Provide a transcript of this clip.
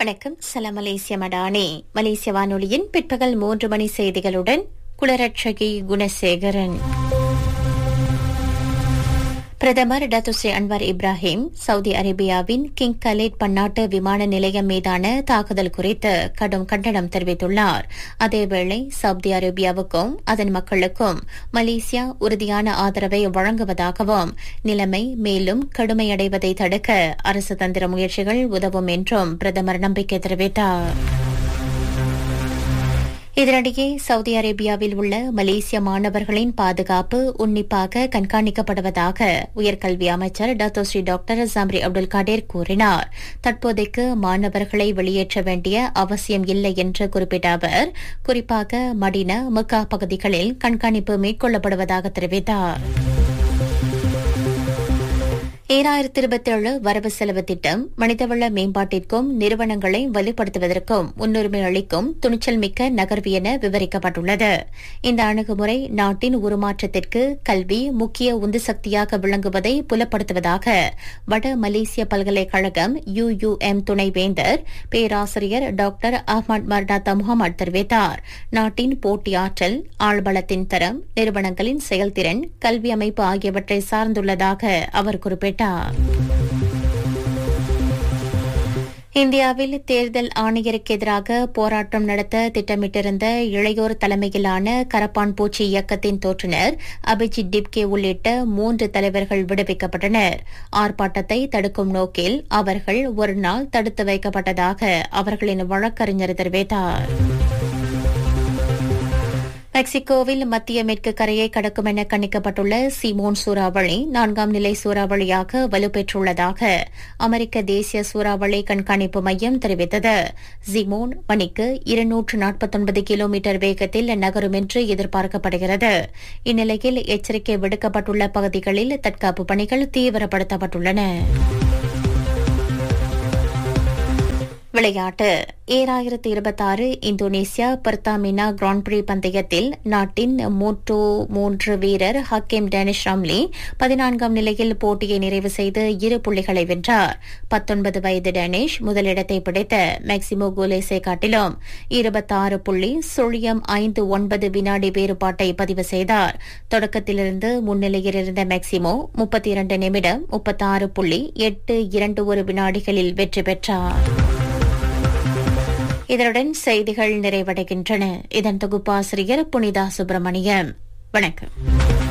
வணக்கம் சலாம் மலேசிய மடானி மலேசிய வானொலியின் பிற்பகல் மூன்று மணி செய்திகளுடன் குளரட்சகி குணசேகரன் பிரதமர் டத்துஸ்ரீ அன்வர் இப்ராஹிம் சவுதி அரேபியாவின் கிங் கலேட் பன்னாட்டு விமான நிலையம் மீதான தாக்குதல் குறித்து கடும் கண்டனம் தெரிவித்துள்ளார் அதேவேளை சவுதி அரேபியாவுக்கும் அதன் மக்களுக்கும் மலேசியா உறுதியான ஆதரவை வழங்குவதாகவும் நிலைமை மேலும் கடுமையடைவதை தடுக்க அரசு தந்திர முயற்சிகள் உதவும் என்றும் பிரதமர் நம்பிக்கை தெரிவித்தார் இதனிடையே சவுதி அரேபியாவில் உள்ள மலேசிய மாணவர்களின் பாதுகாப்பு உன்னிப்பாக கண்காணிக்கப்படுவதாக உயர்கல்வி அமைச்சர் doctor doctor Zambry Abdul Kader கூறினார் தற்போதைக்கு மாணவர்களை வெளியேற்ற வேண்டிய அவசியம் இல்லை என்று குறிப்பிட்ட அவர் குறிப்பாக மடின மக்கா பகுதிகளில் கண்காணிப்பு மேற்கொள்ளப்படுவதாக தெரிவித்தார் ஈராயிரத்தி இருபத்தேழு வரவு செலவு திட்டம் மனிதவள மேம்பாட்டிற்கும் நிறுவனங்களை வலுப்படுத்துவதற்கும் முன்னுரிமை அளிக்கும் துணிச்சல் மிக்க நகர்வு என விவரிக்கப்பட்டுள்ளது இந்த அணுகுமுறை நாட்டின் உருமாற்றத்திற்கு கல்வி முக்கிய உந்து சக்தியாக விளங்குவதை புலப்படுத்துவதாக வட மலேசிய பல்கலைக்கழகம் யுயுஎம் துணைவேந்தர் பேராசிரியர் டாக்டர் அஹ்மத் மர்டாத்தா முகமது தெரிவித்தார் நாட்டின் போட்டி ஆற்றல் ஆழ்பலத்தின் தரம் நிறுவனங்களின் செயல்திறன் கல்வி அமைப்பு ஆகியவற்றை சார்ந்துள்ளதாக அவர் குறிப்பிட்டார் இந்தியாவில் தேர்தல் ஆணையருக்கு எதிராக போராட்டம் நடத்த திட்டமிட்டிருந்த இளையோர் தலைமையிலான கரப்பான் பூச்சி இயக்கத்தின் தோற்றுநர் அபிஜித் டிப்கே உள்ளிட்ட மூன்று தலைவர்கள் விடுவிக்கப்பட்டனர் ஆர்ப்பாட்டத்தை தடுக்கும் நோக்கில் அவர்கள் ஒருநாள் தடுத்து வைக்கப்பட்டதாக அவர்களின் வழக்கறிஞர் தெரிவித்தார் மெக்சிகோவில் மத்திய மேற்கு கரையை கடக்கும் என கணிக்கப்பட்டுள்ள சிமோன் சூறாவளி நான்காம் நிலை சூறாவளியாக வலுப்பெற்றுள்ளதாக அமெரிக்க தேசிய சூறாவளி கண்காணிப்பு மையம் தெரிவித்தது ஜிமோன் மணிக்கு இருநூற்று நாற்பத்தொன்பது கிலோமீட்டர் வேகத்தில் நகரும் என்று எதிர்பார்க்கப்படுகிறது இந்நிலையில் எச்சரிக்கை விடுக்கப்பட்டுள்ள பகுதிகளில் தற்காப்பு பணிகள் தீவிரப்படுத்தப்பட்டுள்ளன விளையாட்டு ஏழாயிரத்தி இருபத்தாறு இந்தோனேசியா பர்தாமினா கிராண்ட் பிரி பந்தயத்தில் நாட்டின் மூன்று மூன்று வீரர் ஹக்கீம் டேனிஷ் ராம்லி பதினான்காம் நிலையில் போட்டியை நிறைவு செய்து இரு புள்ளிகளை வென்றார் பத்தொன்பது வயது டேனிஷ் முதலிடத்தை பிடித்த மேக்சிமோ கோலேசை காட்டிலும் இருபத்தாறு புள்ளி சுழியம் ஐந்து ஒன்பது வினாடி வேறுபாட்டை பதிவு செய்தார் தொடக்கத்திலிருந்து முன்னிலையில் இருந்த மேக்சிமோ முப்பத்தி இரண்டு நிமிடம் முப்பத்தாறு புள்ளி எட்டு இரண்டு ஒரு வினாடிகளில் வெற்றி பெற்றார் இதனுடன் செய்திகள் நிறைவடைகின்றன இதன் தொகுப்பாசிரியர் புனிதா சுப்பிரமணியம் வணக்கம்